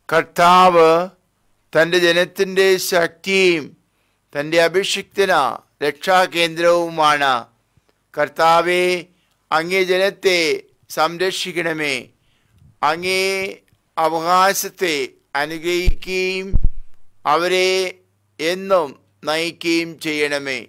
കർത്താവ് തൻ്റെ ജനത്തിൻ്റെ ശക്തിയും തൻ്റെ അഭിഷിക്തന രക്ഷാകേന്ദ്രവുമാണ് കർത്താവെ അങ്ങേ ജനത്തെ സംരക്ഷിക്കണമേ അങ്ങേ അവകാശത്തെ അനുഗ്രഹിക്കുകയും അവരെ എന്നും നയിക്കുകയും ചെയ്യണമേ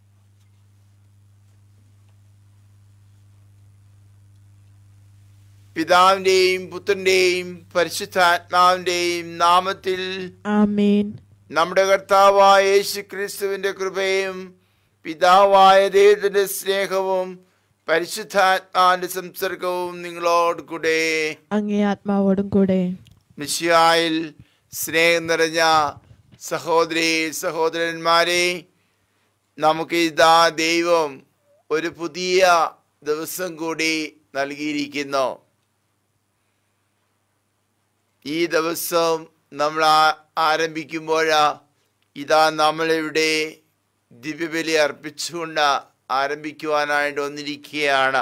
പിതാവിൻ്റെയും പുത്രൻ്റെയും പരിശുദ്ധാത്മാവിൻ്റെയും നാമത്തിൽ ആമേൻ നമ്മുടെ കർത്താവായ യേശു ക്രിസ്തുവിൻ്റെ കൃപയും പിതാവായ ദൈവത്തിൻ്റെ സ്നേഹവും പരിശുദ്ധാത്മാവിൻ്റെ സംസർഗവും നിങ്ങളോട് കൂടെ അങ്ങേ ആത്മാവോടും കൂടെ മിശിയായിൽ സ്നേഹം നിറഞ്ഞ സഹോദരി സഹോദരന്മാരെ നമുക്ക് ഇതാ ദൈവം ഒരു പുതിയ ദിവസം കൂടി നൽകിയിരിക്കുന്നു ഈ ദിവസം നമ്മൾ ആ- ആരംഭിക്കുമ്പോഴാ ഇതാ നമ്മളിവിടെ ദിവ്യബലി അർപ്പിച്ചുകൊണ്ട് ആരംഭിക്കുവാനായിട്ട് വന്നിരിക്കുകയാണ്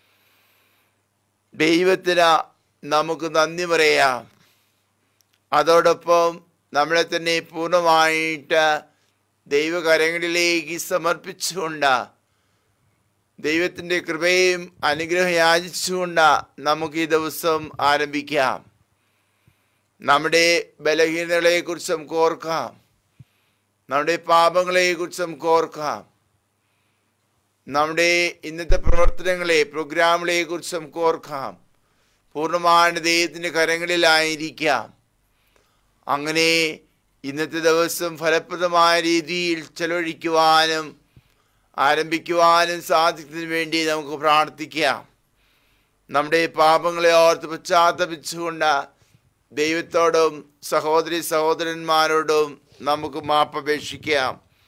ദൈവത്തിന് നമുക്ക് നന്ദി പറയാം അതോടൊപ്പം നമ്മളെ തന്നെ പൂർണ്ണമായിട്ട് ദൈവകരങ്ങളിലേക്ക് സമർപ്പിച്ചുകൊണ്ട് ദൈവത്തിൻ്റെ കൃപയും അനുഗ്രഹം യാചിച്ചുകൊണ്ട് നമുക്ക് ഈ ദിവസം ആരംഭിക്കാം നമ്മുടെ ബലഹീനതകളെക്കുറിച്ച് നമുക്ക് ഓർക്കാം നമ്മുടെ പാപങ്ങളെക്കുറിച്ച് നമുക്ക് ഓർക്കാം നമ്മുടെ ഇന്നത്തെ പ്രവർത്തനങ്ങളെ പ്രോഗ്രാമുകളെ കുറിച്ച് നമുക്ക് ഓർക്കാം പൂർണ്ണമായിട്ട് ദൈവത്തിൻ്റെ കരങ്ങളിലായിരിക്കാം അങ്ങനെ ഇന്നത്തെ ദിവസം ഫലപ്രദമായ രീതിയിൽ ചെലവഴിക്കുവാനും ആരംഭിക്കുവാനും സാധിക്കുന്നതിന് വേണ്ടി നമുക്ക് പ്രാർത്ഥിക്കാം നമ്മുടെ പാപങ്ങളെ ഓർത്ത് പശ്ചാത്തപിച്ചുകൊണ്ട് ദൈവത്തോടും സഹോദരി സഹോദരന്മാരോടും നമുക്ക് മാപ്പപേക്ഷിക്കാം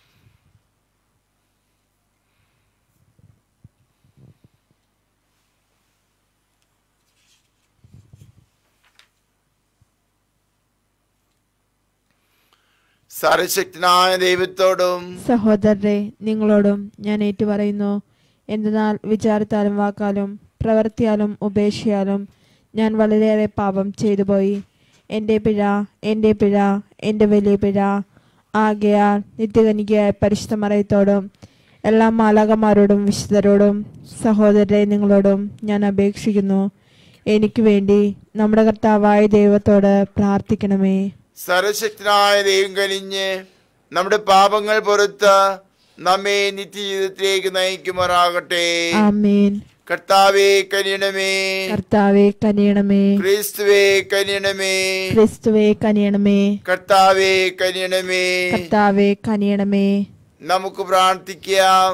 സർവശക്തനായ ദൈവത്തോടും സഹോദരരെ നിങ്ങളോടും ഞാൻ ഏറ്റുപറയുന്നു എന്തെന്നാൽ വിചാരത്താലും വാക്കാലും പ്രവൃത്തിയാലും ഉപേക്ഷയാലും ഞാൻ വളരെയേറെ പാപം ചെയ്തു പോയി എൻ്റെ പിഴ എൻ്റെ പിഴ എൻ്റെ വലിയ പിഴ ആകയാൽ നിത്യകനികയായ പരിശുദ്ധ മറയത്തോടും എല്ലാ മാലാകന്മാരോടും വിശുദ്ധരോടും സഹോദരരെ നിങ്ങളോടും ഞാൻ അപേക്ഷിക്കുന്നു എനിക്ക് വേണ്ടി നമ്മുടെ കർത്താവായ ദൈവത്തോട് പ്രാർത്ഥിക്കണമേ സർവശക്തനായ ദൈവം കനിഞ്ഞ് നമ്മുടെ പാപങ്ങൾ പുറത്ത് നമ്മെ നിത്യജീവിതത്തിലേക്ക് നയിക്കുമാറാകട്ടെ ആമേൻ കർത്താവെ കനിയണമേ കർത്താവെ കനിയണമേ ക്രിസ്തുവേ കനിയണമേ ക്രിസ്തുവെ കനിയണമേ കർത്താവെ കനിയണമേ കർത്താവെ കനിയണമേ നമുക്ക് പ്രാർത്ഥിക്കാം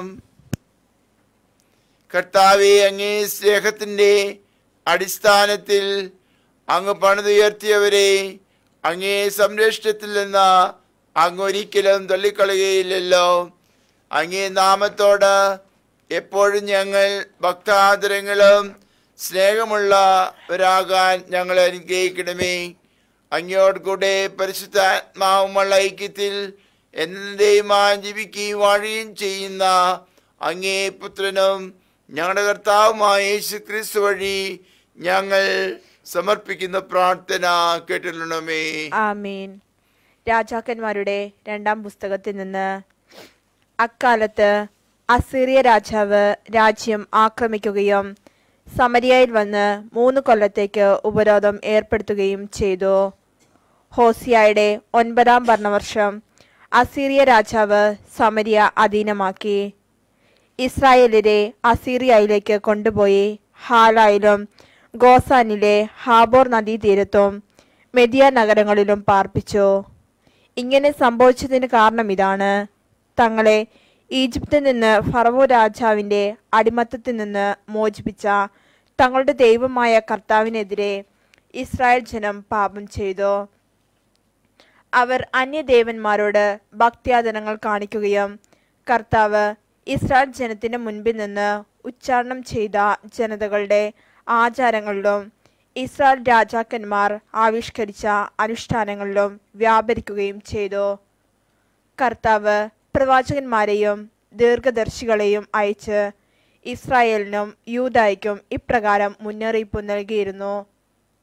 കർത്താവെ അങ്ങേ സ്നേഹത്തിൻ്റെ അടിസ്ഥാനത്തിൽ അങ്ങ് പണിതുയർത്തിയവരെ അങ്ങേ സംരക്ഷണത്തിൽ നിന്ന് അങ്ങ് ഒരിക്കലും തള്ളിക്കളയുകയില്ലല്ലോ അങ്ങേ നാമത്തോട് എപ്പോഴും ഞങ്ങൾ ഭക്താദരങ്ങളും സ്നേഹമുള്ളവരാകാൻ ഞങ്ങളെ അനുഗ്രഹിക്കണമേ അങ്ങയോട് കൂടെ പരിശുദ്ധാത്മാവുമുള്ള ഐക്യത്തിൽ എന്നതേയുമായി ജീവിക്കുകയും വാഴുകയും ചെയ്യുന്ന അങ്ങേ പുത്രനും ഞങ്ങളുടെ കർത്താവുമായ യേശു ക്രിസ്തു വഴി ഞങ്ങൾ സമർപ്പിക്കുന്ന പ്രാർത്ഥന കേട്ടിരണമേ ആമീൻ രാജാക്കന്മാരുടെ രണ്ടാം പുസ്തകത്തിൽ നിന്ന് അക്കാലത്ത് അസീറിയ രാജാവ് രാജ്യം ആക്രമിക്കുകയും സമരിയയിൽ വന്ന് മൂന്ന് കൊല്ലത്തേക്ക് ഉപരോധം ഏർപ്പെടുത്തുകയും ചെയ്തു ഹോസിയായുടെ ഒൻപതാം ഭരണവർഷം അസീറിയ രാജാവ് സമരിയ അധീനമാക്കി ഇസ്രായേലിനെ അസീറിയയിലേക്ക് കൊണ്ടുപോയി ഹാലായിലും ഗോസാനിലെ ഹാബോർ നദീതീരത്തും മെദിയ നഗരങ്ങളിലും പാർപ്പിച്ചു ഇങ്ങനെ സംഭവിച്ചതിന് കാരണം ഇതാണ് തങ്ങളെ ഈജിപ്തിൽ നിന്ന് ഫറവോ രാജാവിന്റെ അടിമത്തത്തിൽ നിന്ന് മോചിപ്പിച്ച തങ്ങളുടെ ദൈവമായ കർത്താവിനെതിരെ ഇസ്രായേൽ ജനം പാപം ചെയ്തു അവർ അന്യദേവന്മാരോട് ഭക്ത്യാദനങ്ങൾ കാണിക്കുകയും കർത്താവ് ഇസ്രായേൽ ജനത്തിന്റെ മുൻപിൽ നിന്ന് ഉച്ചാരണം ചെയ്ത ജനതകളുടെ ആചാരങ്ങളിലും ഇസ്രായേൽ രാജാക്കന്മാർ ആവിഷ്കരിച്ച അനുഷ്ഠാനങ്ങളിലും വ്യാപരിക്കുകയും ചെയ്തു കർത്താവ് പ്രവാചകന്മാരെയും ദീർഘദർശികളെയും അയച്ച് ഇസ്രായേലിനും യൂതായ്ക്കും ഇപ്രകാരം മുന്നറിയിപ്പ് നൽകിയിരുന്നു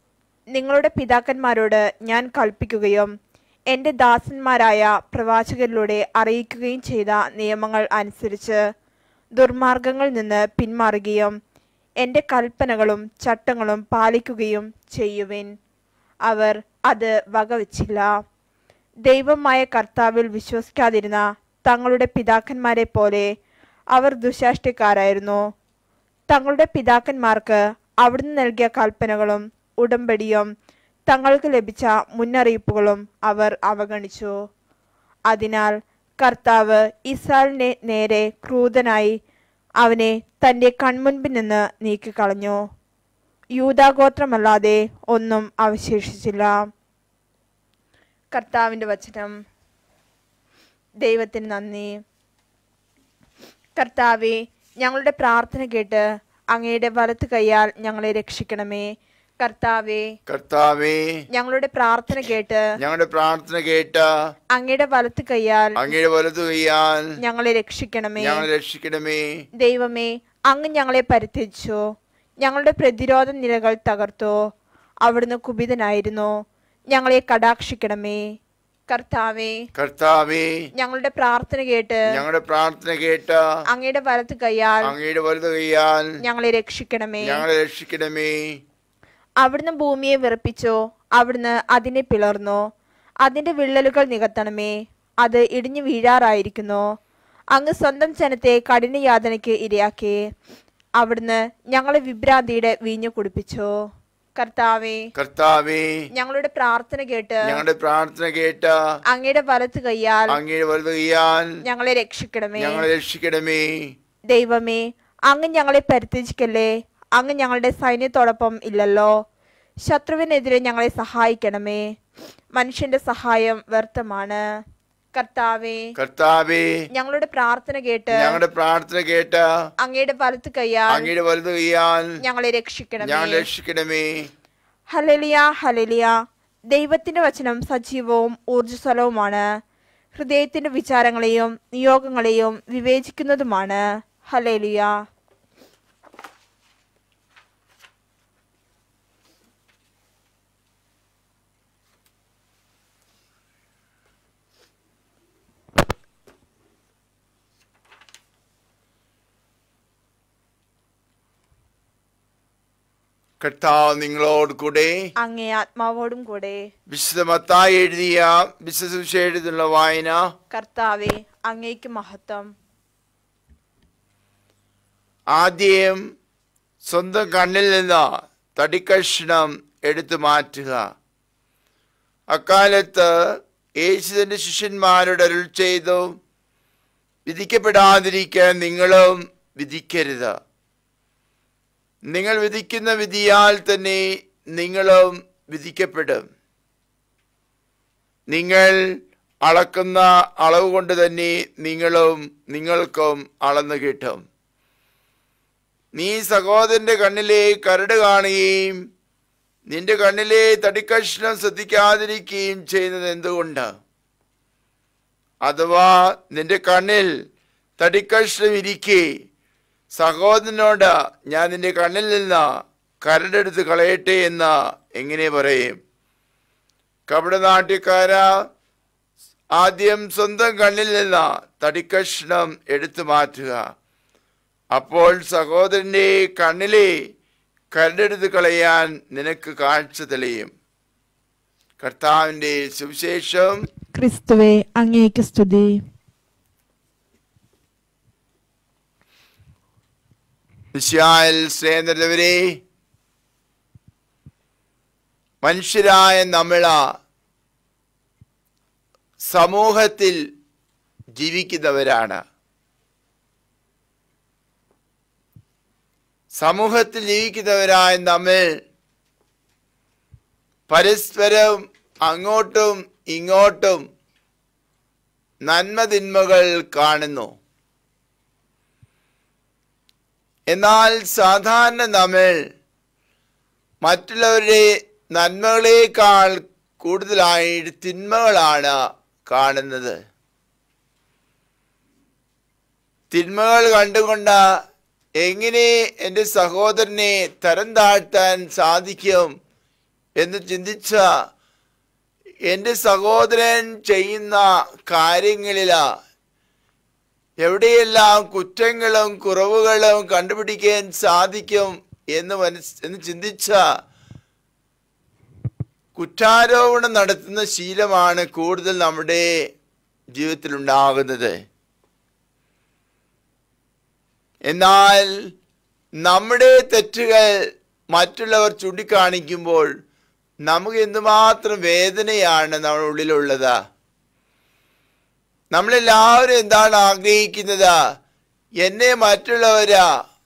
നിങ്ങളുടെ പിതാക്കന്മാരോട് ഞാൻ കൽപ്പിക്കുകയും എൻ്റെ ദാസന്മാരായ പ്രവാചകരിലൂടെ അറിയിക്കുകയും ചെയ്ത നിയമങ്ങൾ അനുസരിച്ച് ദുർമാർഗങ്ങളിൽ നിന്ന് പിന്മാറുകയും എൻ്റെ കൽപ്പനകളും ചട്ടങ്ങളും പാലിക്കുകയും ചെയ്യുവിൻ അവർ അത് വകവച്ചില്ല ദൈവമായ കർത്താവിൽ വിശ്വസിക്കാതിരുന്ന തങ്ങളുടെ പിതാക്കന്മാരെ പോലെ അവർ ദുശാഷ്ടിക്കാരായിരുന്നു തങ്ങളുടെ പിതാക്കന്മാർക്ക് അവിടുന്ന് നൽകിയ കൽപ്പനകളും ഉടമ്പടിയും തങ്ങൾക്ക് ലഭിച്ച മുന്നറിയിപ്പുകളും അവർ അവഗണിച്ചു അതിനാൽ കർത്താവ് ഇസ്രായേലിനെ നേരെ ക്രൂതനായി അവനെ തന്റെ കൺമുൻപിൽ നിന്ന് നീക്കിക്കളഞ്ഞു യൂതാഗോത്രമല്ലാതെ ഒന്നും അവശേഷിച്ചില്ല കർത്താവിന്റെ വചനം ദൈവത്തിന് നന്ദി കർത്താവെ ഞങ്ങളുടെ പ്രാർത്ഥന കേട്ട് അങ്ങയുടെ വലത്ത് കൈയാൽ ഞങ്ങളെ രക്ഷിക്കണമേ കർത്താവെ കർത്താവേ ഞങ്ങളുടെ പ്രാർത്ഥന കേട്ട് ഞങ്ങളുടെ പ്രാർത്ഥന കേട്ട അങ്ങയുടെ വലത്ത് കൈയാൽ അങ്ങയുടെ വലതു കയ്യാൽ ഞങ്ങളെ രക്ഷിക്കണമേ ഞങ്ങളെ രക്ഷിക്കണമേ ദൈവമേ അങ്ങ് ഞങ്ങളെ പരിത്യജിച്ചു ഞങ്ങളുടെ പ്രതിരോധ നിലകൾ തകർത്തു അവിടുന്ന് കുപിതനായിരുന്നു ഞങ്ങളെ കടാക്ഷിക്കണമേ കർത്താവേ കർത്താവേ ഞങ്ങളുടെ പ്രാർത്ഥന കേട്ട് ഞങ്ങളുടെ പ്രാർത്ഥന കേട്ട അങ്ങയുടെ വലത്ത് കൈയാൽ അങ്ങയുടെ വലതു കയ്യാൽ ഞങ്ങളെ രക്ഷിക്കണമേ ഞങ്ങളെ രക്ഷിക്കണമേ അവിടുന്ന് ഭൂമിയെ വിറപ്പിച്ചു അവിടുന്ന് അതിനെ പിളർന്നു അതിന്റെ വിള്ളലുകൾ നികത്തണമേ അത് ഇടിഞ്ഞു വീഴാറായിരിക്കുന്നു അങ്ങ് സ്വന്തം ജനത്തെ കഠിനയാതനയ്ക്ക് ഇരയാക്കി അവിടുന്ന് ഞങ്ങളെ വിഭ്രാന്തിയുടെ വീഞ്ഞു കുടിപ്പിച്ചു കർത്താവേ കർത്താവേ ഞങ്ങളുടെ പ്രാർത്ഥന കേട്ട് ഞങ്ങളുടെ പ്രാർത്ഥന കേട്ട അങ്ങയുടെ വലത്ത് കൈയാൽ അങ്ങയുടെ വലതു കയ്യാൽ ഞങ്ങളെ രക്ഷിക്കണമേ ഞങ്ങളെ രക്ഷിക്കണമേ ദൈവമേ അങ്ങ് ഞങ്ങളെ പരിത്യജിക്കല്ലേ അങ്ങ് ഞങ്ങളുടെ സൈന്യത്തോടൊപ്പം ഇല്ലല്ലോ ശത്രുവിനെതിരെ ഞങ്ങളെ സഹായിക്കണമേ മനുഷ്യന്റെ സഹായം വ്യർത്ഥമാണ് കർത്താവേ കർത്താവേ ഞങ്ങളുടെ പ്രാർത്ഥന കേട്ട് ഞങ്ങളുടെ പ്രാർത്ഥന കേട്ട അങ്ങയുടെ വലത്ത് കൈയാൽ അങ്ങയുടെ വലതു കയ്യാൽ ഞങ്ങളെ രക്ഷിക്കണമേ ഞങ്ങളെ രക്ഷിക്കണമേ ഹലലിയ ഹലലിയ ദൈവത്തിന്റെ വചനം സജീവവും ഊർജ്ജസ്വലവുമാണ് ഹൃദയത്തിന്റെ വിചാരങ്ങളെയും നിയോഗങ്ങളെയും വിവേചിക്കുന്നതുമാണ് ഹലേലിയ കർത്താവ് നിങ്ങളോട് കൂടെ അങ്ങേ ആത്മാവോടും കൂടെ വിശുദ്ധ മത്തായി എഴുതിയ വിശുദ്ധ വായന കർത്താവെ അങ്ങേക്ക് മഹത്വം ആദ്യം സ്വന്തം കണ്ണിൽ നിന്ന് തടിക്കഷ്ണം എടുത്തു മാറ്റുക അക്കാലത്ത് യേശുവിന്റെ ശിഷ്യന്മാരോട് അരുൾ ചെയ്തു വിധിക്കപ്പെടാതിരിക്കാൻ നിങ്ങളും വിധിക്കരുത് നിങ്ങൾ വിധിക്കുന്ന വിധിയാൽ തന്നെ നിങ്ങളും വിധിക്കപ്പെടും നിങ്ങൾ അളക്കുന്ന അളവ് കൊണ്ട് തന്നെ നിങ്ങളും നിങ്ങൾക്കും അളന്നു കിട്ടും നീ സഹോദരന്റെ കണ്ണിലെ കരട് കാണുകയും നിന്റെ കണ്ണിലെ തടിക്കഷ്ണം ശ്രദ്ധിക്കാതിരിക്കുകയും ചെയ്യുന്നത് എന്തുകൊണ്ട് അഥവാ നിന്റെ കണ്ണിൽ തടിക്കഷ്ണം ഇരിക്കെ സഹോദരനോട് ഞാൻ നിന്റെ കണ്ണിൽ നിന്ന് കരടെടുത്ത് കളയട്ടെ എന്ന് എങ്ങനെ പറയും കപടനാട്യക്കാര ആദ്യം സ്വന്തം കണ്ണിൽ നിന്ന് തടിക്കഷ്ണം എടുത്തു മാറ്റുക അപ്പോൾ സഹോദരന്റെ കണ്ണിലെ കരടെടുത്ത് കളയാൻ നിനക്ക് കാഴ്ച തെളിയും കർത്താവിന്റെ സുവിശേഷം ക്രിസ്തുവെ അങ്ങേക്ക് സ്തുതി മിശിഹായിൽ സ്നേഹിതരവരെ മനുഷ്യരായ നമ്മള സമൂഹത്തിൽ ജീവിക്കുന്നവരാണ് സമൂഹത്തിൽ ജീവിക്കുന്നവരായ നമ്മൾ പരസ്പരം അങ്ങോട്ടും ഇങ്ങോട്ടും നന്മതിന്മകൾ കാണുന്നു എന്നാൽ സാധാരണ നമ്മൾ മറ്റുള്ളവരുടെ നന്മകളേക്കാൾ കൂടുതലായി തിന്മകളാണ് കാണുന്നത് തിന്മകൾ കണ്ടുകൊണ്ട് എങ്ങനെ എൻ്റെ സഹോദരനെ തരം താഴ്ത്താൻ സാധിക്കും എന്ന് ചിന്തിച്ച എൻ്റെ സഹോദരൻ ചെയ്യുന്ന കാര്യങ്ങളിലാ എവിടെയെല്ലാം കുറ്റങ്ങളും കുറവുകളും കണ്ടുപിടിക്കാൻ സാധിക്കും എന്ന് മനസ് എന്ന് ചിന്തിച്ച കുറ്റാരോപണം നടത്തുന്ന ശീലമാണ് കൂടുതൽ നമ്മുടെ ജീവിതത്തിൽ ഉണ്ടാകുന്നത് എന്നാൽ നമ്മുടെ തെറ്റുകൾ മറ്റുള്ളവർ ചൂണ്ടിക്കാണിക്കുമ്പോൾ നമുക്ക് എന്തുമാത്രം വേദനയാണ് നമ്മുടെ ഉള്ളിലുള്ളത് നമ്മളെല്ലാവരും എന്താണ് ആഗ്രഹിക്കുന്നത് എന്നെ മറ്റുള്ളവരാ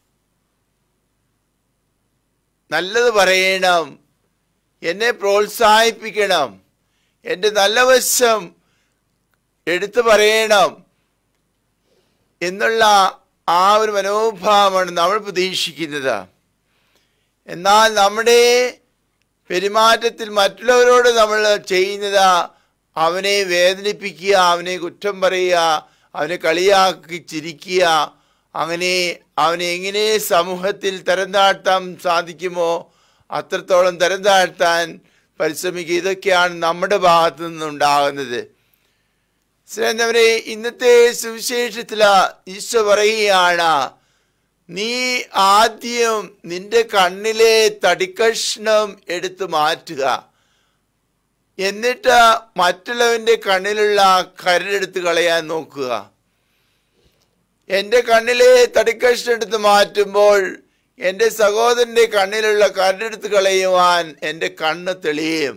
നല്ലത് പറയണം എന്നെ പ്രോത്സാഹിപ്പിക്കണം എൻ്റെ നല്ല വശം എടുത്തു പറയണം എന്നുള്ള ആ ഒരു മനോഭാവമാണ് നമ്മൾ പ്രതീക്ഷിക്കുന്നത് എന്നാൽ നമ്മുടെ പെരുമാറ്റത്തിൽ മറ്റുള്ളവരോട് നമ്മൾ ചെയ്യുന്നത് അവനെ വേദനിപ്പിക്കുക അവനെ കുറ്റം പറയുക അവനെ കളിയാക്കി ചിരിക്കുക അങ്ങനെ അവനെ എങ്ങനെ സമൂഹത്തിൽ തരം താഴ്ത്താൻ സാധിക്കുമോ അത്രത്തോളം തരം താഴ്ത്താൻ പരിശ്രമിക്കുക ഇതൊക്കെയാണ് നമ്മുടെ ഭാഗത്തു നിന്നുണ്ടാകുന്നത് സ്നേഹവരെ ഇന്നത്തെ സുവിശേഷത്തില ഈശോ പറയുകയാണ് നീ ആദ്യം നിന്റെ കണ്ണിലെ തടിക്കഷ്ണം എടുത്തു മാറ്റുക എന്നിട്ട് മറ്റുള്ളവന്റെ കണ്ണിലുള്ള കരടെടുത്ത് കളയാൻ നോക്കുക എൻ്റെ കണ്ണിലെ തടിക്കഷ്ണം എടുത്ത് മാറ്റുമ്പോൾ എൻ്റെ സഹോദരന്റെ കണ്ണിലുള്ള കരടെടുത്ത് കളയുവാൻ എൻ്റെ കണ്ണ് തെളിയും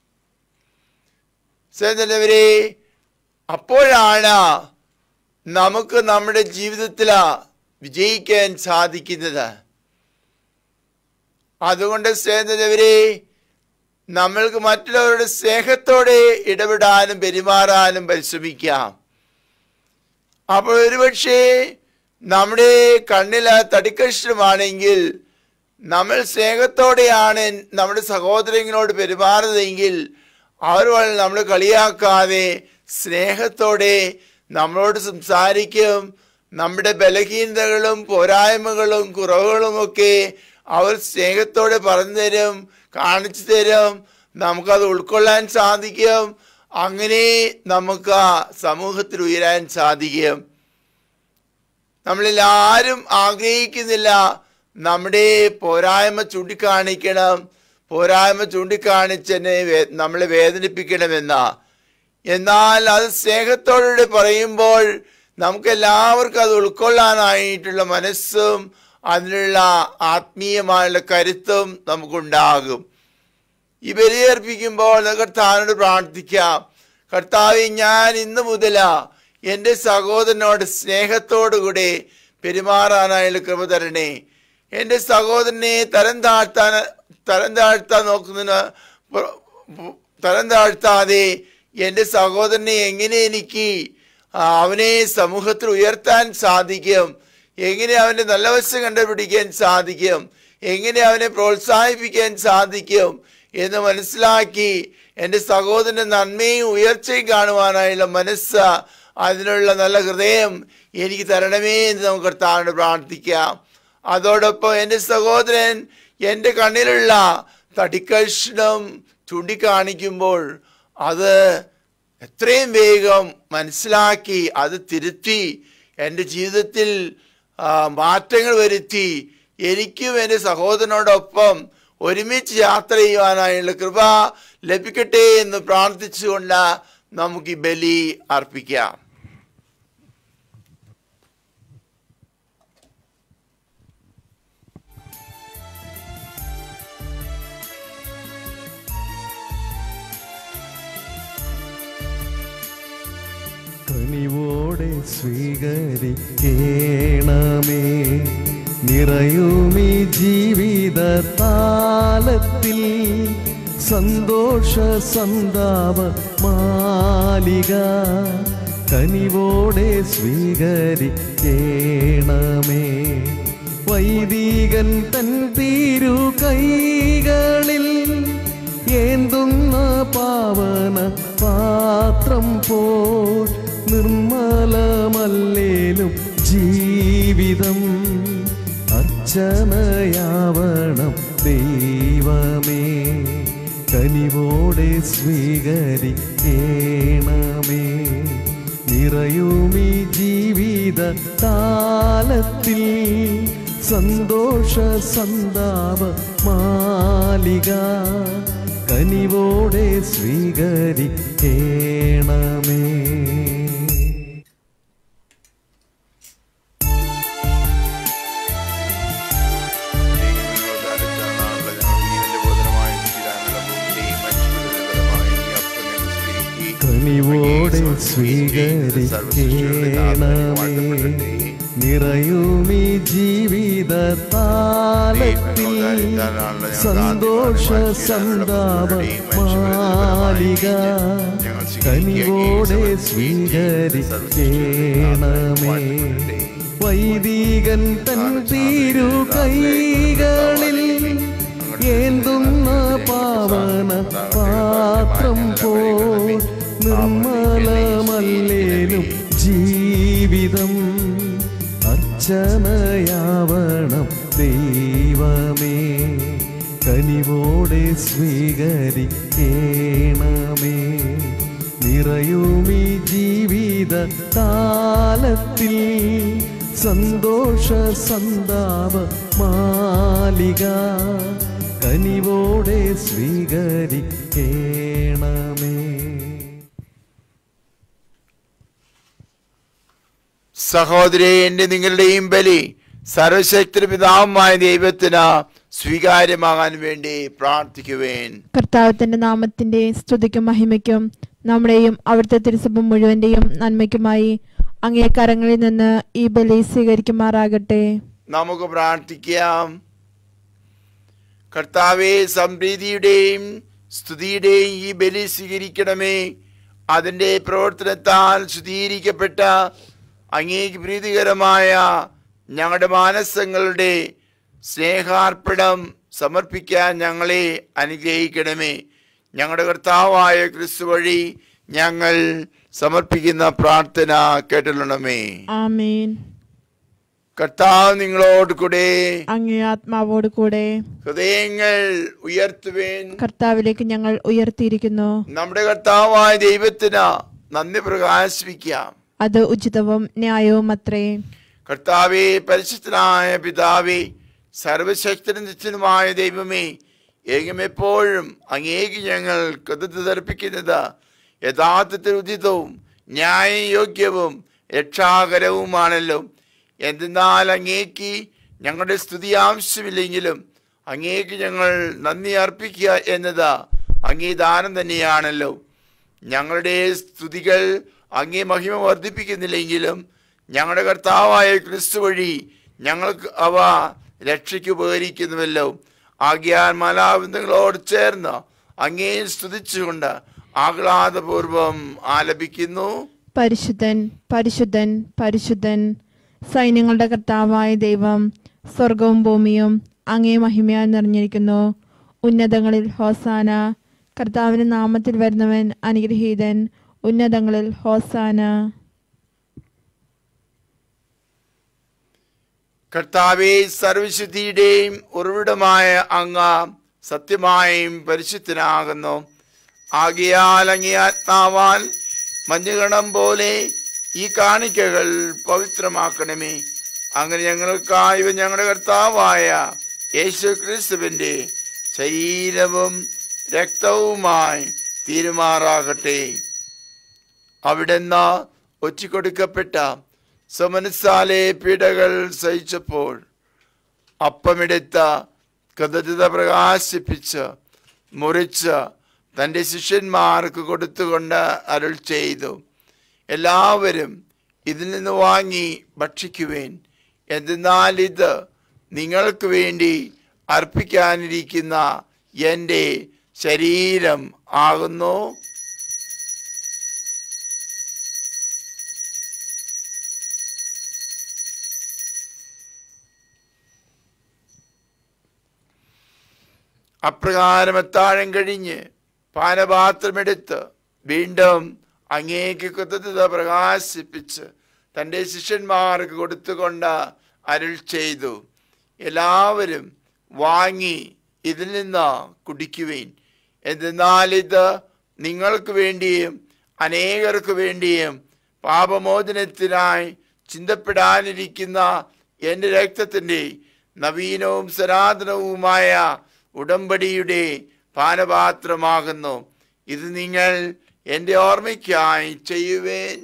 സേതനവരെ അപ്പോഴാണ് നമുക്ക് നമ്മുടെ ജീവിതത്തിൽ വിജയിക്കാൻ സാധിക്കുന്നത് അതുകൊണ്ട് സ്നേഹിതരെ നമ്മൾക്ക് മറ്റുള്ളവരുടെ സ്നേഹത്തോടെ ഇടപെടാനും പെരുമാറാനും പരിശ്രമിക്കാം അപ്പോൾ ഒരുപക്ഷെ നമ്മുടെ കണ്ണിൽ തടിക്കഷ്ണമാണെങ്കിൽ നമ്മൾ സ്നേഹത്തോടെയാണ് നമ്മുടെ സഹോദരങ്ങളോട് പെരുമാറുന്നതെങ്കിൽ അവർ നമ്മൾ കളിയാക്കാതെ സ്നേഹത്തോടെ നമ്മളോട് സംസാരിക്കും നമ്മുടെ ബലഹീനതകളും പോരായ്മകളും കുറവുകളുമൊക്കെ അവർ സ്നേഹത്തോടെ പറഞ്ഞു തരും കാണിച്ചു തരും നമുക്കത് ഉൾക്കൊള്ളാൻ സാധിക്കും അങ്ങനെ നമുക്ക് ആ സമൂഹത്തിൽ ഉയരാൻ സാധിക്കും നമ്മളിൽ ആരും ആഗ്രഹിക്കുന്നില്ല നമ്മുടെ പോരായ്മ ചൂണ്ടിക്കാണിക്കണം പോരായ്മ ചൂണ്ടിക്കാണിച്ചെന്നെ വേ- നമ്മളെ വേദനിപ്പിക്കണമെന്ന എന്നാൽ അത് സ്നേഹത്തോടെ പറയുമ്പോൾ നമുക്ക് എല്ലാവർക്കും അത് ഉൾക്കൊള്ളാനായിട്ടുള്ള മനസ്സും അതിനുള്ള ആത്മീയമായുള്ള കരുത്തും നമുക്കുണ്ടാകും ഈ ബലിയർപ്പിക്കുമ്പോൾ കർത്താവിനോട് പ്രാർത്ഥിക്കാം കർത്താവ് ഞാൻ ഇന്ന് മുതലാ എൻ്റെ സഹോദരനോട് സ്നേഹത്തോടുകൂടി പെരുമാറാനായുള്ള കൃപ തരണേ എൻ്റെ സഹോദരനെ തരം താഴ്ത്താൻ തരം താഴ്ത്താൻ നോക്കുന്നതിന് പ്ര- പ്- തരം താഴ്ത്താതെ എൻ്റെ സഹോദരനെ എങ്ങനെ എനിക്ക് ആ, അവനെ സമൂഹത്തിൽ ഉയർത്താൻ സാധിക്കും എങ്ങനെ അവൻ്റെ നല്ല വശം കണ്ടുപിടിക്കാൻ സാധിക്കും എങ്ങനെ അവനെ പ്രോത്സാഹിപ്പിക്കാൻ സാധിക്കും എന്ന് മനസ്സിലാക്കി എൻ്റെ സഹോദരൻ്റെ നന്മയും ഉയർച്ചയും കാണുവാനായുള്ള മനസ്സ് അതിനുള്ള നല്ല ഹൃദയം എനിക്ക് തരണമേ എന്ന് നമുക്ക് കർത്താവിനോട് പ്രാർത്ഥിക്കാം അതോടൊപ്പം എൻ്റെ സഹോദരൻ എൻ്റെ കണ്ണിലുള്ള തടിക്കഷ്ണം ചൂണ്ടിക്കാണിക്കുമ്പോൾ അത് എത്രയും വേഗം മനസ്സിലാക്കി അത് തിരുത്തി എൻ്റെ ജീവിതത്തിൽ ആ, മാറ്റങ്ങൾ വരുത്തി എനിക്കും എൻ്റെ സഹോദരനോടൊപ്പം ഒരുമിച്ച് യാത്ര ചെയ്യുവാനായുള്ള കൃപ ലഭിക്കട്ടെ എന്ന് പ്രാർത്ഥിച്ചുകൊണ്ട് നമുക്ക് ഈ ബലി അർപ്പിക്കാം കനിവോടെ സ്വീകരിക്കേണമേ നിറയുമീ ജീവിത താലത്തിൽ സന്തോഷ സന്താപ മാലിക കനിവോടെ സ്വീകരിക്കേണമേ വൈദികൻ തൻ തീരു കൈകളിൽ ഏന്തുന്ന പാവന പാത്രം പോൽ നിർമ്മലമല്ലേലും ജീവിതം അർച്ചനയാവണം ദൈവമേ കനിവോടെ സ്വീകരിക്കണമേ നിറയുമീ ജീവിത താലത്തിൽ സന്തോഷ സന്താപ മാലിക കനിവോടെ സ്വീകരിക്കണമേ കനിവോടെ സ്വീകരിക്കണമേ നിറയുമീ ജീവിത താലത്തിൽ സന്തോഷ സന്താപ മാലിക കനിവോടെ സ്വീകരിക്കണമേ വൈദികൻ തൻ തീരു കൈകളിൽ ഏന്തുന്ന പാവന പാത്രം പോ നിർമ്മലമല്ലേലും ജീവിതം അർച്ചനയാവണം ദൈവമേ കനിവോടെ സ്വീകരിക്കണമേ നിറയുമീ ജീവിത താലത്തിൽ സന്തോഷ സന്താപ മാലിക കനിവോടെ സ്വീകരിക്കണമേ സഹോദരി എന്റെ നിങ്ങളുടെയും ബലി സർവശക്തി പിതാവുമായ ദൈവത്തിന് സ്വീകാര്യമാകാൻ വേണ്ടി പ്രാർത്ഥിക്കുവേൻ കർത്താവത്തിന്റെ നാമത്തിന്റെ സ്തുതിക്കും മഹിമയ്ക്കും നമ്മുടെയും അവിടുത്തെ തിരുസഭ മുഴുവന്റെയും നന്മയ്ക്കുമായി അങ്ങേ കരങ്ങളിൽ നിന്ന് ഈ ബലി സ്വീകരിക്കുമാറാകട്ടെ നമുക്ക് പ്രാർത്ഥിക്കാം കർത്താവെ സംപ്രീതിയുടെയും സ്തുതിയുടെയും ഈ ബലി സ്വീകരിക്കണമേ അതിൻ്റെ പ്രവർത്തനത്താൽ ശുദ്ധീകരിക്കപ്പെട്ട അങ്ങേക്ക് പ്രീതികരമായ ഞങ്ങളുടെ മാനസങ്ങളുടെ സ്നേഹാർപ്പണം സമർപ്പിക്കാൻ ഞങ്ങളെ അനുഗ്രഹിക്കണമേ ഞങ്ങളുടെ കർത്താവായ ക്രിസ്തു വഴി ഞങ്ങൾ സമർപ്പിക്കുന്ന പ്രാർത്ഥന കേട്ടണമേ ആമേൻ കർത്താവ് നിങ്ങളോട് കൂടെ അങ്ങേ ആത്മാവോട് കൂടെ ഹൃദയങ്ങൾ ഉയർത്തുവേൻ കർത്താവിലേക്ക് ഞങ്ങൾ ഉയർത്തിയിരിക്കുന്നു നമ്മുടെ കർത്താവായ ദൈവത്തിന് നന്ദി പ്രകാശിപ്പിക്കാം അത് ഉചിതവും ന്യായവും അത്രേ കർത്താവെ പരിശുദ്ധനായ പിതാവേ സർവശക്തനും നിശ്ചനുമായ ദൈവമേ ഏകമെപ്പോഴും അങ്ങേക്ക് ഞങ്ങൾ കൃതജ്ഞത അർപ്പിക്കുന്നത് യഥാർത്ഥത്തിൽ ഉചിതവും ന്യായയോഗ്യവും രക്ഷാകരവുമാണല്ലോ എന്തെന്നാൽ അങ്ങേക്ക് ഞങ്ങളുടെ സ്തുതി ആവശ്യമില്ലെങ്കിലും അങ്ങേക്ക് ഞങ്ങൾ നന്ദി അർപ്പിക്കുക എന്നത് അങ്ങേ ദാനം തന്നെയാണല്ലോ ഞങ്ങളുടെ സ്തുതികൾ അങ്ങേ മഹിമ വർദ്ധിപ്പിക്കുന്നില്ലെങ്കിലും ഞങ്ങളുടെ കർത്താവായ ക്രിസ്തു വഴി ഞങ്ങൾക്ക് അവ രക്ഷയ്ക്ക് ഉപകരിക്കുന്നുവല്ലോ ആകിയാൽ മലാബന്ധങ്ങളോട് ചേർന്ന് അങ്ങേ സ്തുതിച്ചുകൊണ്ട് ആഹ്ലാദപൂർവം ആലപിക്കുന്നു പരിശുദ്ധൻ പരിശുദ്ധൻ പരിശുദ്ധൻ സൈന്യങ്ങളുടെ കർത്താവായ ദൈവം സ്വർഗവും ഭൂമിയും അങ്ങേ മഹിമയാൽ നിറഞ്ഞിരിക്കുന്നു ഉന്നതങ്ങളിൽ ഹോസാന കർത്താവിന്റെ നാമത്തിൽ വരുന്നവൻ അനുഗ്രഹീതൻ ഉന്നതങ്ങളിൽ ഹോസാന കർത്താവെ സർവശുദ്ധിയുടെയും ഉറവിടമായ അങ്ങ സത്യമായും പരിശുദ്ധനാകുന്നു ആകിയാൽ അങ്ങേ ആത്മാവാൽ മഞ്ഞുകണം പോലെ ഈ കാണിക്കകൾ പവിത്രമാക്കണമേ അങ്ങനെ ഞങ്ങൾക്കായി ഇവ ഞങ്ങളുടെ കർത്താവായ യേശു ക്രിസ്തുവിൻ്റെ ശരീരവും രക്തവുമായി തീരുമാറാകട്ടെ അവിടുന്ന് ഒറ്റിക്കൊടുക്കപ്പെട്ട സമനസാലെ പീഡകൾ സഹിച്ചപ്പോൾ അപ്പമെടുത്ത കൃതജ്ഞത പ്രകാശിപ്പിച്ച് മുറിച്ച് തൻ്റെ ശിഷ്യന്മാർക്ക് കൊടുത്തുകൊണ്ട് അരുൾ ചെയ്തു എല്ലാവരും ഇതിൽ നിന്ന് വാങ്ങി ഭക്ഷിക്കുവേൻ എന്തെന്നാൽ ഇത് നിങ്ങൾക്ക് വേണ്ടി അർപ്പിക്കാനിരിക്കുന്ന എൻ്റെ ശരീരം ആകുന്നു അപ്രകാരം അത്താഴം കഴിഞ്ഞ് പാനപാത്രമെടുത്ത് വീണ്ടും അങ്ങേക്ക് കൃതജ്ഞത പ്രകാശിപ്പിച്ച് തൻ്റെ ശിഷ്യന്മാർക്ക് കൊടുത്തുകൊണ്ട് അരുൾ ചെയ്തു എല്ലാവരും വാങ്ങി ഇതിൽ നിന്ന് കുടിക്കുവേൻ എന്തെന്നാൽ ഇത് നിങ്ങൾക്ക് വേണ്ടിയും അനേകർക്ക് വേണ്ടിയും പാപമോചനത്തിനായി ചിന്തപ്പെടാനിരിക്കുന്ന എൻ്റെ രക്തത്തിൻ്റെ നവീനവും സനാതനവുമായ ഉടമ്പടിയുടെ പാനപാത്രമാകുന്നു ഇത് നിങ്ങൾ എൻ്റെ ഓർമ്മയ്ക്കായി ചെയ്യുവേൻ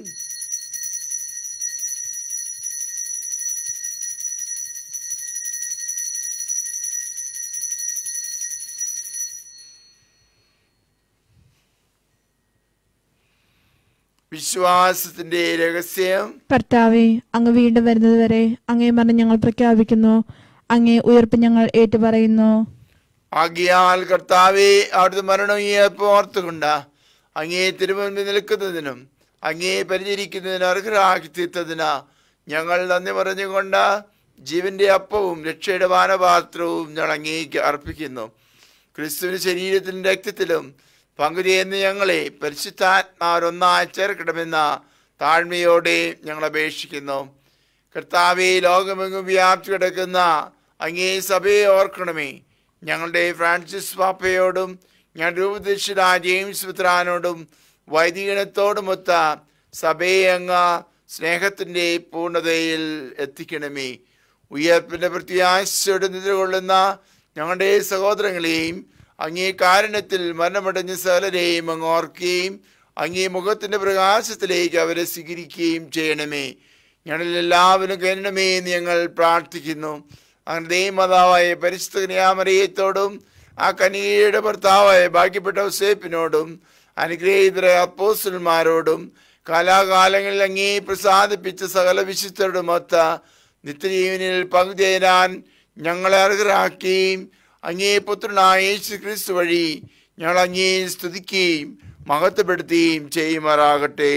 വിശ്വാസത്തിന്റെ രഹസ്യം കർത്താവെ അങ്ങ് വീണ്ടും വരുന്നതുവരെ അങ്ങേ മരണം ഞങ്ങൾ പ്രഖ്യാപിക്കുന്നു അങ്ങേ ഉയർപ്പ് ഞങ്ങൾ ഏറ്റുപറയുന്നു ആകിയാൽ കർത്താവെ അവിടുത്തെ മരണം ഈ ഓർത്തുകൊണ്ട് അങ്ങേ തിരുമുൻപിൽ നിൽക്കുന്നതിനും അങ്ങേ പരിചരിക്കുന്നതിന് അർഹരാക്കി തീർത്തതിന് ഞങ്ങൾ നന്ദി പറഞ്ഞുകൊണ്ട് ജീവന്റെ അപ്പവും രക്ഷയുടെ പാനപാത്രവും ഞങ്ങൾ അങ്ങേക്ക് അർപ്പിക്കുന്നു ക്രിസ്തുവിന്റെ ശരീരത്തിലും രക്തത്തിലും പങ്കുചേരുന്ന ഞങ്ങളെ പരിശുദ്ധാത്മാരൊന്നായി ചേർക്കണമെന്ന താഴ്മയോടെ ഞങ്ങൾ അപേക്ഷിക്കുന്നു കർത്താവെ ലോകമെങ്ങും വ്യാപ്തി കിടക്കുന്ന അങ്ങേ സഭയെ ഓർക്കണമേ ഞങ്ങളുടെ ഫ്രാൻസിസ് പാപ്പയോടും ഞാൻ രൂപദക്ഷിണ ജെയിംസ് മിത്രാനോടും വൈദികനത്തോടുമൊത്ത സഭയെ അങ്ങ് സ്നേഹത്തിൻ്റെ പൂർണ്ണതയിൽ എത്തിക്കണമേ ഉയർപ്പിൻ്റെ പ്രത്യാശയോടെ നിലകൊള്ളുന്ന ഞങ്ങളുടെ സഹോദരങ്ങളെയും അങ്ങേ കാരണത്തിൽ മരണമടഞ്ഞ സകലരെയും അങ്ങ് ഓർക്കുകയും അങ്ങേ മുഖത്തിൻ്റെ പ്രകാശത്തിലേക്ക് അവരെ സ്വീകരിക്കുകയും ചെയ്യണമേ ഞങ്ങളിൽ എല്ലാവരും കരുണമേ എന്ന് ഞങ്ങൾ പ്രാർത്ഥിക്കുന്നു അങ്ങനെ ദൈവമാതാവായ പരിശുദ്ധ കന്യാമറിയത്തോടും ആ കനികയുടെ ഭർത്താവായ ബാക്കിപ്പെട്ട ഉസേപ്പിനോടും അനുഗ്രഹീതരായ അപ്പോസ്റ്റന്മാരോടും കാലാകാലങ്ങളിൽ അങ്ങേ പ്രസാദിപ്പിച്ച സകല വിശുദ്ധരോടുമൊത്ത നിത്യജീവനിൽ പങ്കുചേരാൻ ഞങ്ങളെ അർഹരാക്കുകയും അങ്ങേ പുത്രനായ യേശു ക്രിസ്തു വഴി ഞങ്ങൾ അങ്ങേ സ്തുതിക്കുകയും മഹത്വപ്പെടുത്തുകയും ചെയ്യുമാറാകട്ടെ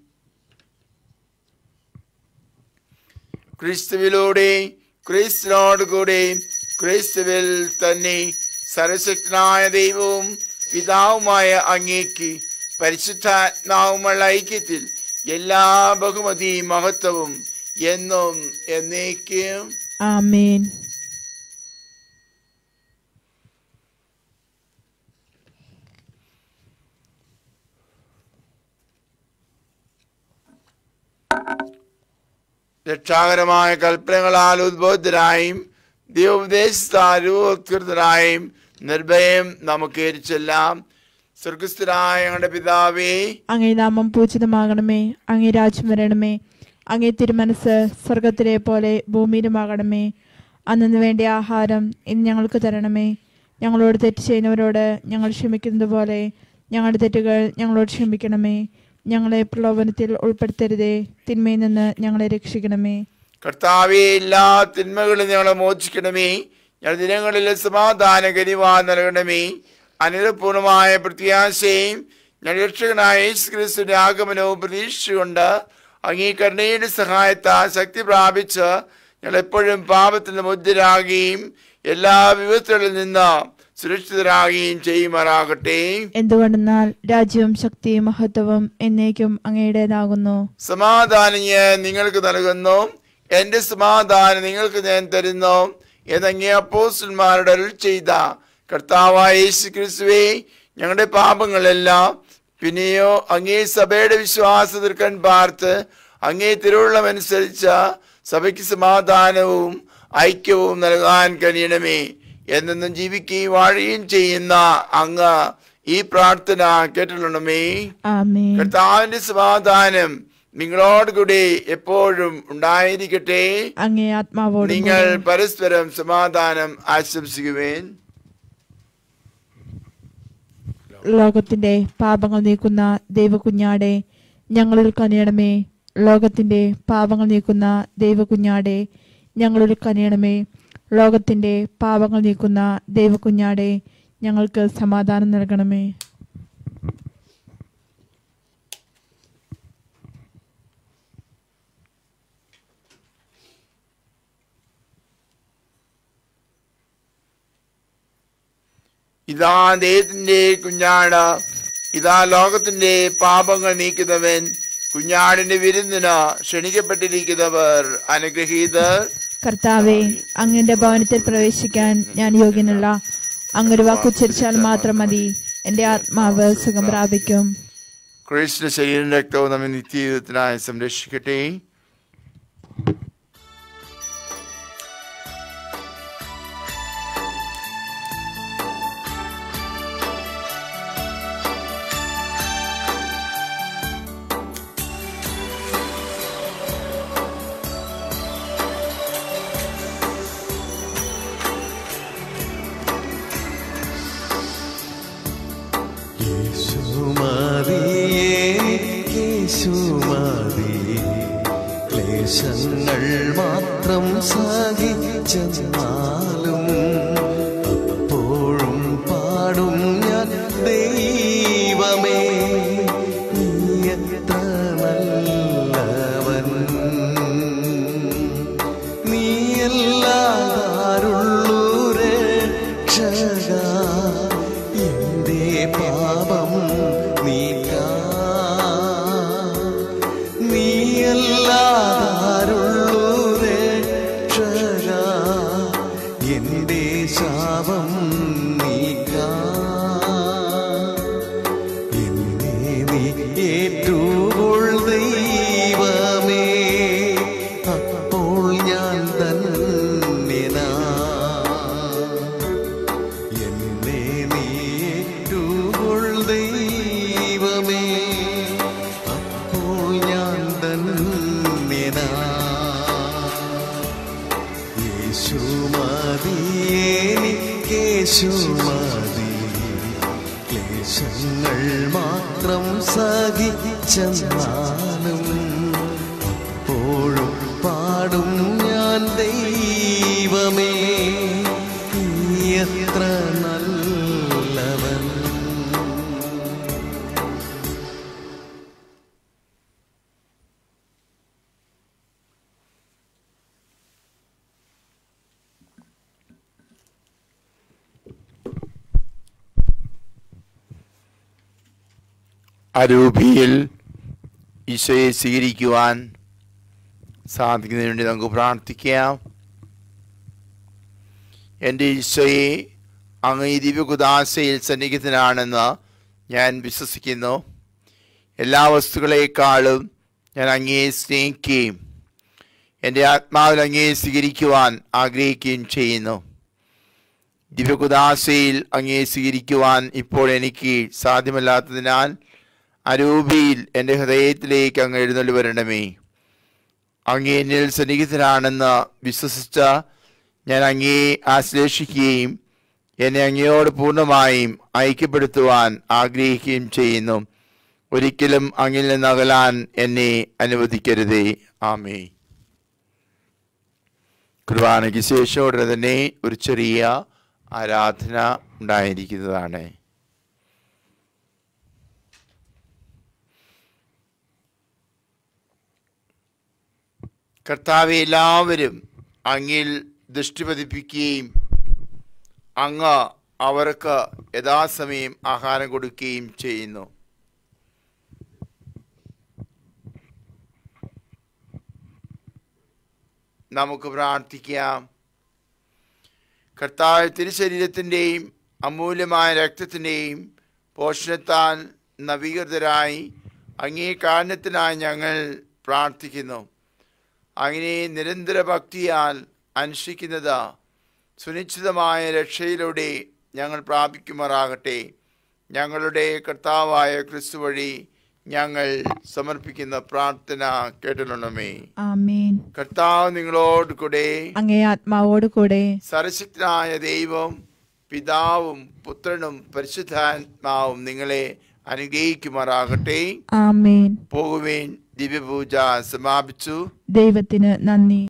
ക്രിസ്തുവിലൂടെ ക്രിസ്തുവിനോട് കൂടെ ക്രിസ്തുവിൽ തന്നെ സർവശക്തനായ ദൈവവും പിതാവുമായ അങ്ങേക്ക് പരിശുദ്ധാത്മാവുമുള്ള ഐക്യത്തിൽ എല്ലാ ബഹുമതിയും മഹത്വവും എന്നും എന്നേക്കും ആമേൻ രക്ഷാകരമായ കൽപ്പനകളാൽ ഉദ്ബോധരായും ദൈവോപദേശത്താൽ രൂപകൃതരായും നിർഭയം നമുക്ക് എരിച്ചെല്ലാം സ്വർഗസ്ഥരായ ഞങ്ങളുടെ പിതാവേ അങ്ങേ നാമം പൂജിതമാകണമേ അങ്ങേ രാജ്യം വരണമേ അങ്ങേ തിരുമനസ് സ്വർഗത്തിലെ പോലെ ഭൂമിയിലുമാകണമേ അന്നു വേണ്ട ആഹാരം ഇന്ന് ഞങ്ങൾക്ക് തരണമേ ഞങ്ങളോട് തെറ്റ് ചെയ്യുന്നവരോട് ഞങ്ങൾ ക്ഷമിക്കുന്നത് പോലെ ഞങ്ങളുടെ തെറ്റുകൾ ഞങ്ങളോട് ക്ഷമിക്കണമേ ഞങ്ങളെ പ്രലോഭനത്തിൽ ഉൾപ്പെടുത്തരുതേ തിന്മയിൽ നിന്ന് ഞങ്ങളെ രക്ഷിക്കണമേ കർത്താവെ എല്ലാ തിന്മകളും ഞങ്ങളെ മോചിക്കണമേ ഞങ്ങളുടെ ദിനങ്ങളിൽ സമാധാന കരിവാ നൽകണമേ അനുരപൂർണമായ പ്രത്യാശയും ഞങ്ങളുടെ രക്ഷകനായ യേശു ക്രിസ്തുവിന്റെ ആഗമനവും പ്രതീക്ഷിച്ചുകൊണ്ട് അംഗീകരണയുടെ സഹായത്താൽ ശക്തി പ്രാപിച്ച് ഞങ്ങൾ എപ്പോഴും പാപത്തിൽ നിന്ന് മുദ്രരാകുകയും എല്ലാ വിപത്തുകളിൽ നിന്ന് സുരക്ഷിതരാകുകയും ചെയ്യുമാറാകട്ടെ എന്തുകൊണ്ടെന്നാൽ രാജ്യവും ശക്തിയും മഹത്വവും എന്നേക്കും അങ്ങയുടേതാകുന്നു സമാധാനം ഞാൻ നിങ്ങൾക്ക് നൽകുന്നു എന്റെ സമാധാനം നിങ്ങൾക്ക് ഞാൻ തരുന്നു എന്നങ്ങേ അപ്പോസ്റ്റന്മാരുടെ അരുൾ ചെയ്ത കർത്താവായ യേശു ക്രിസ്തുവേ ഞങ്ങളുടെ പാപങ്ങളെല്ലാം പിന്നെയോ അങ്ങേ സഭയുടെ വിശ്വാസ തീർക്കാൻ പാർത്ത് അങ്ങേ തിരുവുള്ളമനുസരിച്ച് സഭയ്ക്ക് സമാധാനവും ഐക്യവും നൽകാൻ കഴിയണമേ എന്നെന്നും ജീവിക്കുകയും വാഴുകയും ചെയ്യുന്ന അങ്ങ് ഈ പ്രാർത്ഥന കേട്ടിട്ടുണ്ടമേ ആമേൻ കർത്താവിന്റെ സമാധാനം നിങ്ങളോട് കൂടി എപ്പോഴും ഉണ്ടായിരിക്കട്ടെ അങ്ങേ ആത്മാവോടും നിങ്ങൾ കൂടെ. പരസ്പരം സമാധാനം ആശംസിക്കുവേൻ ലോകത്തിന്റെ പാപങ്ങൾ നീക്കുന്ന ദൈവകുഞ്ഞാടെ ഞങ്ങളിൽ കനിയണമേ ലോകത്തിന്റെ പാപങ്ങൾ നീക്കുന്ന ദൈവകുഞ്ഞാടെ ഞങ്ങളിൽ കനിയണമേ ലോകത്തിന്റെ പാപങ്ങൾ നീക്കുന്ന ദൈവകുഞ്ഞാടെ ഞങ്ങൾക്ക് സമാധാനം നൽകണമേ ഇതാ ദൈവത്തിന്റെ കുഞ്ഞാട് ഇതാ ലോകത്തിന്റെ പാപങ്ങൾ നീക്കുന്നവൻ കുഞ്ഞാടിന്റെ വിരുന്നിന് ക്ഷണിക്കപ്പെട്ടിരിക്കുന്നവർ അനുഗ്രഹീതർ കർത്താവെ അങ്ങന്റെ ഭവനത്തിൽ പ്രവേശിക്കാൻ ഞാൻ യോഗ്യനല്ല അങ്ങൊരു വാക്കുച്ചരിച്ചാൽ മാത്രം മതി എൻ്റെ ആത്മാവ് സുഖം പ്രാപിക്കും ക്രിസ്തു ശരീരം രക്തവും നമ്മെ നിത്യജീവിതത്തിനായി സംരക്ഷിക്കട്ടെ യേശുമതിയേ യേശുമതി ക്ലേശങ്ങൾ മാത്രം സഹിച്ചാലും അപ്പോഴും പാടും ഞാൻ ദൈവമേ നീ എത്ര നല്ലവൻ നീയല്ലാതാരുള്ളൂ രക്ഷക എന്റെ പാപം നീക്കാ നീയല്ലാതാരുള്ളൂ രക്ഷക എന്റെ ശാപം നീക്കാ എന്നെ നീ ഏറ്റുകൊൾ ദൈവമേ അപ്പോൾ ഞാൻ ധന്യനാ എന്നെ നീ ഏറ്റുകൊൾ ദൈവമേ അപ്പോൾ ഞാൻ ധന്യനാ യേശുമതിയേശുമതി ക്ലേശങ്ങൾ മാത്രം സഹിച്ചാലും അപ്പോഴും പാടും ഞാൻ ദൈവമേ നീ എത്ര നല്ലവൻ അരൂപിയിൽ ഈശോയെ സ്വീകരിക്കുവാൻ സാധിക്കുന്നതിന് വേണ്ടി നമുക്ക് പ്രാർത്ഥിക്കാം എൻ്റെ ഈശോയെ അങ്ങ് ഈ ദിവ്യകുദാശയിൽ സന്നിഹിതനാണെന്ന് ഞാൻ വിശ്വസിക്കുന്നു എല്ലാ വസ്തുക്കളെക്കാളും ഞാൻ അങ്ങയെ സ്നേഹിക്കുകയും എൻ്റെ ആത്മാവിൽ അങ്ങയെ സ്വീകരിക്കുവാൻ ആഗ്രഹിക്കുകയും ചെയ്യുന്നു ദിവ്യകുദാശയിൽ അങ്ങയെ സ്വീകരിക്കുവാൻ ഇപ്പോൾ എനിക്ക് സാധ്യമല്ലാത്തതിനാൽ അരൂപിയിൽ എൻ്റെ ഹൃദയത്തിലേക്ക് അങ്ങ് എഴുന്നള്ളി വരണമേ അങ്ങേ എന്നിൽ സന്നിഹിതനാണെന്ന് വിശ്വസിച്ച ഞാൻ അങ്ങയെ ആശ്ലേഷിക്കുകയും എന്നെ അങ്ങയോട് പൂർണ്ണമായും ഐക്യപ്പെടുത്തുവാൻ ആഗ്രഹിക്കുകയും ചെയ്യുന്നു ഒരിക്കലും അങ്ങിൽ നിന്ന് അകലാൻ എന്നെ അനുവദിക്കരുതേ ആമേ കുർബാനയ്ക്ക് ശേഷം ഉടനെ തന്നെ ഒരു ചെറിയ ആരാധന ഉണ്ടായിരിക്കുന്നതാണ് കർത്താവെ എല്ലാവരും അങ്ങിൽ ദൃഷ്ടി പതിപ്പിക്കുകയും അങ്ങ് അവർക്ക് യഥാസമയം ആഹാരം കൊടുക്കുകയും ചെയ്യുന്നു നമുക്ക് പ്രാർത്ഥിക്കാം കർത്താവ് തിരുശരീരത്തിൻ്റെയും അമൂല്യമായ രക്തത്തിൻ്റെയും പോഷണത്താൽ നവീകൃതരായി അങ്ങേ കാരണത്തിനായി ഞങ്ങൾ പ്രാർത്ഥിക്കുന്നു അങ്ങനെ നിരന്തര ഭക്തിയാൽ അനുഷ്ഠിക്കുന്നത് സുനിശ്ചിതമായ രക്ഷയിലൂടെ ഞങ്ങൾ പ്രാപിക്കുമാറാകട്ടെ ഞങ്ങളുടെ കർത്താവായ ക്രിസ്തു വഴി ഞങ്ങൾ സമർപ്പിക്കുന്ന പ്രാർത്ഥന കേട്ടിട്ടുണ്ടമേ ആമേൻ കർത്താവ് നിങ്ങളോട് കൂടെ അങ്ങേ ആത്മാവോട് കൂടെ സർശക്തനായ ദൈവം പിതാവും പുത്രനും പരിശുദ്ധാത്മാവും നിങ്ങളെ അനുഗ്രഹിക്കുമാറാകട്ടെ ആമേൻ പോകുവേൻ ദിവ്യപൂജ സമാപിച്ചു ദൈവത്തിന് നന്ദി